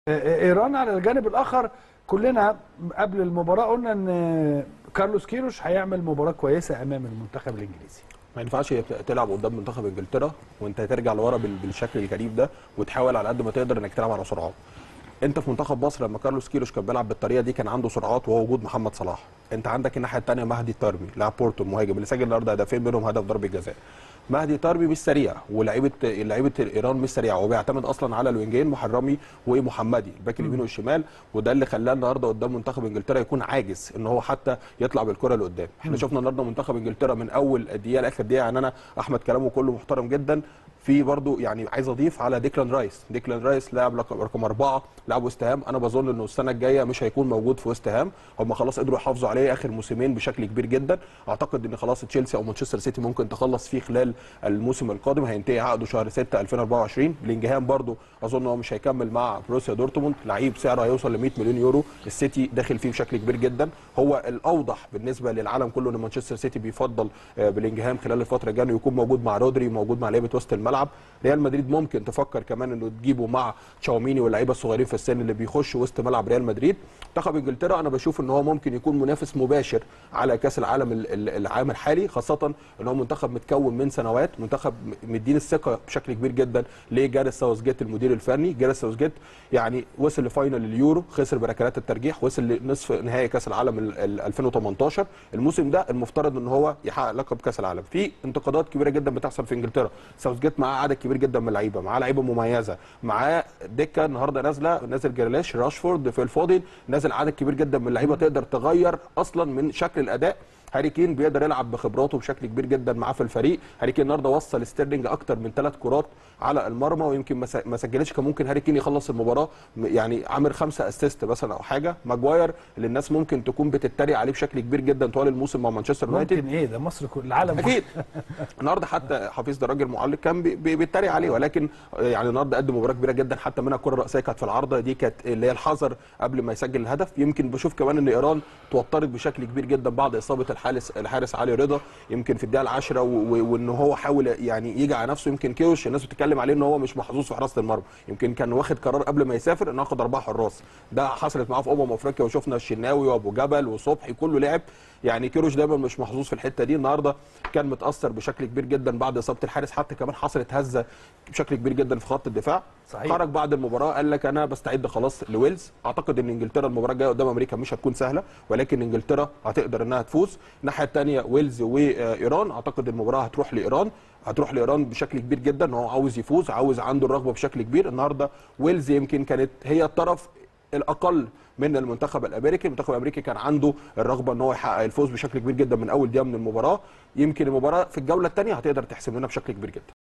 ايران على الجانب الاخر كلنا قبل المباراه قلنا ان كارلوس كيروش هيعمل مباراه كويسه امام المنتخب الانجليزي ما ينفعش تلعب قدام منتخب انجلترا وانت ترجع لورا بال- بالشكل الغريب ده وتحاول على قد ما تقدر انك تلعب على سرعات انت في منتخب مصر لما كارلوس كيروش كان بيلعب بالطريقه دي كان عنده سرعات وهو وجود محمد صلاح انت عندك الناحيه الثانيه مهدي ترمي لاعب بورتو المهاجم اللي سجل النهارده هدفين منهم هدف ضربه جزاء مهدي ترمي مش سريع ولاعيبه لعيبه ايران مش سريعه هو بيعتمد اصلا على الوينجين محرمي ومحمدي الباك اليمين والشمال وده اللي خلاه النهارده قدام منتخب انجلترا يكون عاجز ان هو حتى يطلع بالكره لقدام احنا شفنا النهارده منتخب انجلترا من اول دقيقه لاخر دقيقه يعني انا احمد كلامه كله محترم جدا في برضو يعني عايز اضيف على ديكلان رايس ديكلان رايس لاعب رقم رقم اربعه لاعب وست هام انا بظن انه السنه الجايه مش هيكون موجود في وست هام هم خلاص قدروا يحافظوا عليه اخر موسمين بشكل كبير جدا اعتقد ان خلاص تشيلسي او مانشستر سيتي ممكن تخلص فيه خلال الموسم القادم هينتهي عقده شهر 6 2024 بلينجهام برضو اظن هو مش هيكمل مع بروسيا دورتموند لعيب سعره هيوصل ل 100 مليون يورو السيتي داخل فيه بشكل كبير جدا هو الاوضح بالنسبه للعالم كله ان مانشستر سيتي بيفضل آه، بلينجهام خلال الفتره الجايه إنه يكون موجود مع رودري موجود مع لعيبه وسط الملعب ريال مدريد ممكن تفكر كمان انه تجيبه مع تشاوميني واللعيبه الصغيرين في السن اللي بيخشوا وسط ملعب ريال مدريد منتخب انجلترا انا بشوف ان هو ممكن يكون منافس مباشر على كاس العالم ال- ال- العام الحالي خاصه ان هو منتخب متكون من سنوات منتخب م- مدين الثقه بشكل كبير جدا لجاريس ساوثجيت المدير الفني جاريس ساوثجيت يعني وصل لفاينل اليورو خسر بركلات الترجيح وصل لنصف نهائي كاس العالم ال- ال- 2018 الموسم ده المفترض ان هو يحقق لقب كاس العالم في انتقادات كبيره جدا بتحصل في انجلترا ساوثجيت معاه عدد كبير جدا من اللعيبه معاه لعيبه مميزه معاه دكه النهارده نازله نازل جريلاش راشفورد في الفاضل نازل عدد كبير جدا من اللعيبه تقدر تغير اصلا من شكل الاداء هاري كين بيقدر يلعب بخبراته بشكل كبير جدا معاه في الفريق هاري كين النهارده وصل ستيرلينج اكتر من ثلاث كرات على المرمى ويمكن ما س- ما سجلش كان ممكن هاري كين يخلص المباراه م- يعني عامل خمسه اسيست مثلا او حاجه ماجواير اللي الناس ممكن تكون بتتريق عليه بشكل كبير جدا طوال الموسم مع مانشستر يونايتد ممكن ايه ده مصر كل العالم اكيد النهارده حتى حفيظ ده راجل معلق كان بي- بي- بيتريق عليه ولكن يعني النهارده قدم مباراه كبيره جدا حتى منها الكره الرئيسيه كانت في العارضه دي كانت اللي هي الحذر قبل ما يسجل الهدف يمكن بشوف كمان ان ايران توترت بشكل كبير جدا بعد اصابه الحارس الحارس علي رضا يمكن في الدقيقه العاشره و- و- وان هو حاول يعني يجي على نفسه يمكن كيوش الناس بتتكلم عليه ان هو مش محظوظ في حراسه المرمى يمكن كان واخد قرار قبل ما يسافر انه ياخد اربعه حراس ده حصلت معاه في امم افريقيا وشفنا الشناوي وابو جبل وصبحي كله لعب يعني كيروش دايما مش محظوظ في الحته دي النهارده كان متاثر بشكل كبير جدا بعد اصابه الحارس حتى كمان حصلت هزه بشكل كبير جدا في خط الدفاع صحيح. خرج بعد المباراه قال لك انا بستعد خلاص لويلز اعتقد ان انجلترا المباراه الجايه قدام امريكا مش هتكون سهله ولكن انجلترا هتقدر انها تفوز الناحيه الثانيه ويلز وايران اعتقد المباراه هتروح لايران هتروح لايران بشكل كبير جدا ان هو عاوز يفوز عاوز عنده الرغبه بشكل كبير النهارده ويلز يمكن كانت هي الطرف الاقل من المنتخب الامريكي المنتخب الامريكي كان عنده الرغبه ان هو يحقق الفوز بشكل كبير جدا من اول دقيقه من المباراه يمكن المباراه في الجوله الثانيه هتقدر تحسم لنا بشكل كبير جدا